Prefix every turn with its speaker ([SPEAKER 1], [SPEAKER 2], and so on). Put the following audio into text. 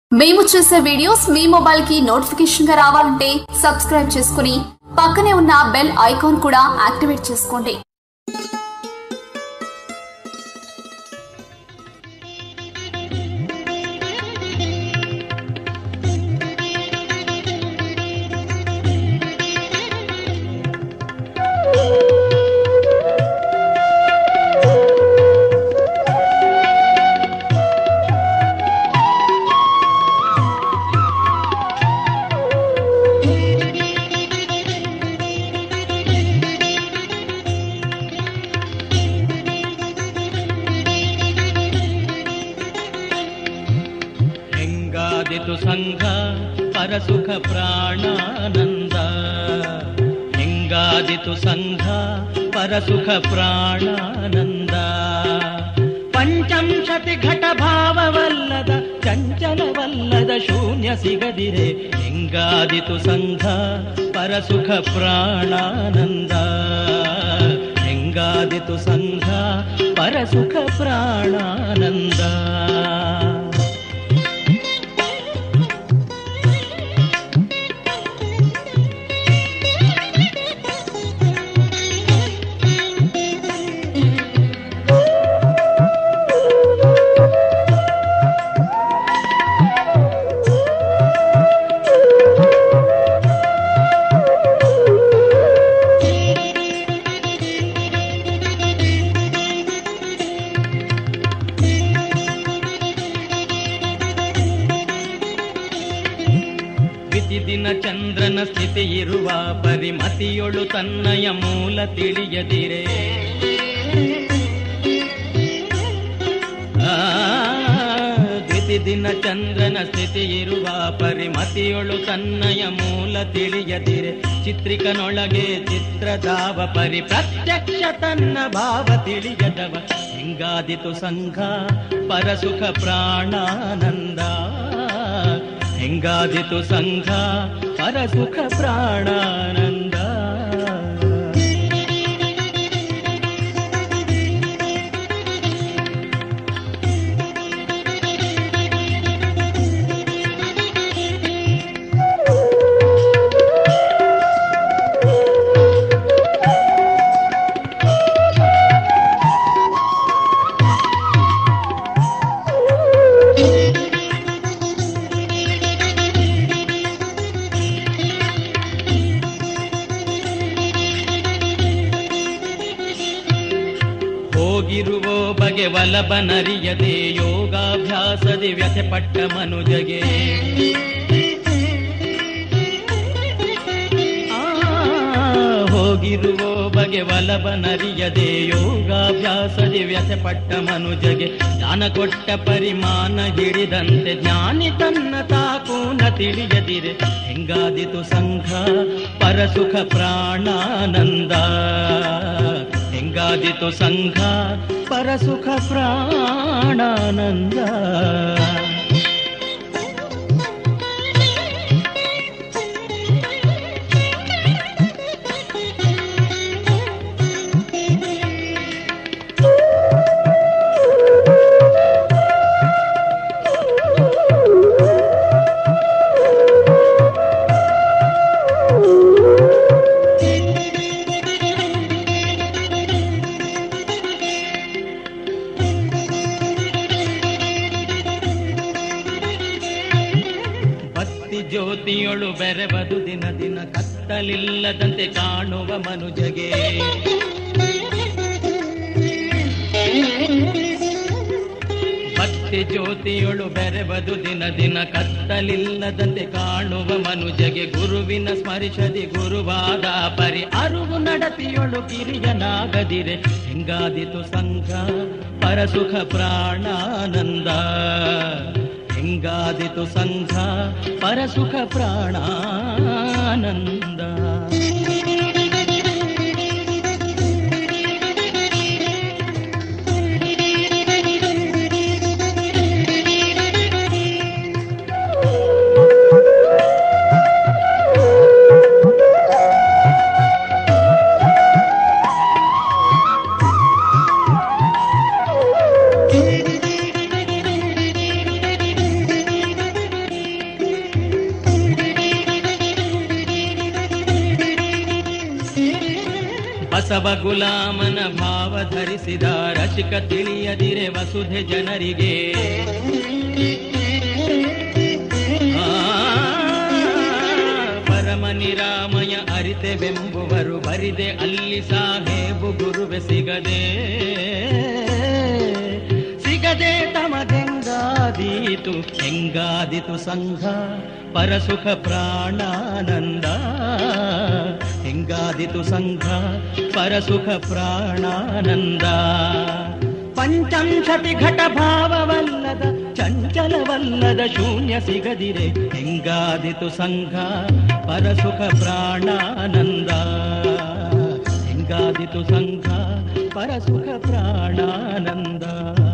[SPEAKER 1] మేము చేసే వీడియోస్ మీ మొబైల్ కి నోటిఫికేషన్ గా రావాలంటే సబ్స్క్రైబ్ చేసుకుని పక్కనే ఉన్న బెల్ ఐకాన్ కూడా యాక్టివేట్ చేసుకోండి
[SPEAKER 2] ಹೆಂಗಾದಿತು ಸಂಘ ಪರಸುಖ ಪ್ರಾಣಾನಂದ ಹೆಂಗಾದಿತು ಸಂಘ ಪರಸುಖ ಪ್ರಾಣಾನಂದ ಪಂಚಂಶತಿ ಘಟ ಭಾವವಲ್ಲದ ಚಂಚಲವಲ್ಲದ ಶೂನ್ಯ ಸಿಗದಿರೆ ಹೆಂಗಾದಿತು ಸಂಘ ಪರಸುಖ ಪ್ರಾಣಾನಂದ ಹೆಂಗಾದಿತು ಸಂಘ ಪರಸುಖ ಪ್ರಾಣಾನಂದ ದಿನ ಚಂದ್ರನ ಸ್ಥಿತಿ ಇರುವ ಪರಿಮತಿಯೊಳು ತನ್ನಯ ಮೂಲ ತಿಳಿಯದಿರೆ ಆ, ದ್ವಿತಿ ದಿನ ಚಂದ್ರನ ಸ್ಥಿತಿ ಇರುವ ಪರಿಮತಿಯೊಳು ತನ್ನಯ ಮೂಲ ತಿಳಿಯದಿರೆ ಚಿತ್ರಿಕನೊಳಗೆ ಚಿತ್ರದಾವ ಪರಿ ಪ್ರತ್ಯಕ್ಷ ತನ್ನ ಭಾವ ತಿಳಿಯದವ ಹಿಂಗಾದಿತು ಸಂಘ ಪರಸುಖ ಪ್ರಾಣಾನಂದ ಹೆಂಗಾದಿತು ಸಂಘ ಪರಸುಖ ಪ್ರಾಣಾನಂದ ಹೋಗಿರುವೋ ಬಗೆ ವಲಬನರಿಯದೆ ಯೋಗಾಭ್ಯಾಸದಿ ವ್ಯಥೆಪಟ್ಟ ಮನುಜಗೆ ಆ, ಹೋಗಿರುವೋ ಬಗೆ ವಲಬನರಿಯದೆ ಯೋಗಾಭ್ಯಾಸದಿ ವ್ಯಥೆಪಟ್ಟ ಮನುಜಗೆ ದಾನ ಕೊಟ್ಟ ಪರಿಮಾಣ ಹಿಡಿದಂತೆ ಜ್ಞಾನಿ ತನ್ನ ತಾಕೂನ ತಿಳಿಯದಿರೆ ಹೆಂಗಾದಿತು ಸಂಘ ಪರಸುಖ ಪ್ರಾಣಾನಂದ ಹೆಂಗಾದಿತು ಸಂಘ ಪರಸುಖ ಪ್ರಾಣಾನಂದ ಭಕ್ತಿ ಜ್ಯೋತಿಯೊಳು ಬೆರೆಬದು ದಿನ ದಿನ ಕತ್ತಲಿಲ್ಲದಂತೆ ಕಾಣುವ ಮನುಜಗೆ ಭಕ್ತಿ ಜ್ಯೋತಿಯೊಳು ಬೆರೆಬದು ದಿನ ದಿನ ಕತ್ತಲಿಲ್ಲದಂತೆ ಕಾಣುವ ಮನುಜಗೆ ಗುರುವಿನ ಸ್ಮರಿಸದಿ ಗುರುವಾದ ಪರಿ ಅರುವು ನಡತಿಯೊಳು ಕಿರಿಯನಾಗದಿರೆ ಹೆಂಗಾದಿತು ಸಂಘ ಪರಸುಖ ಪ್ರಾಣಾನಂದ ಹೆಂಗಾದಿತು ಸಂಘ ಪರಸುಖ ಪ್ರಾಣಾನಂದ ಬಸವ ಗುಲಾಮನ ಭಾವ ಧರಿಸಿದ ರಸಿಕ ತಿಳಿಯದಿರೆ ವಸುಧೆ ಜನರಿಗೆ ಆ, ಪರಮ ನಿರಾಮಯ ಅರಿತೆವೆಂಬುವರು ಬರಿದೆ ಅಲ್ಲಿ ಸಾಹೇಬು ಗುರುವೆ ಸಿಗದೆ ಸಿಗದೆ ತಮಗೆಂಗಾದೀತು ಹೆಂಗಾದಿತು ಸಂಘ ಪರಸುಖ ಪ್ರಾಣಾನಂದ ಹೆಂಗಾದಿತು ಸಂಘ ಪರಸುಖ ಪ್ರಾಣಾನಂದ ಪಂಚಂಶತಿ ಘಟ ಭಾವವಲ್ಲದ ಚಂಚಲವಲ್ಲದ ಶೂನ್ಯ ಸಿಗದಿರೆ ಹೆಂಗಾದಿತು ಸಂಘ ಪರಸುಖ ಪ್ರಾಣಾನಂದ ಹೆಂಗಾದಿತು ಸಂಘ ಪರಸುಖ ಪ್ರಾಣಾನಂದ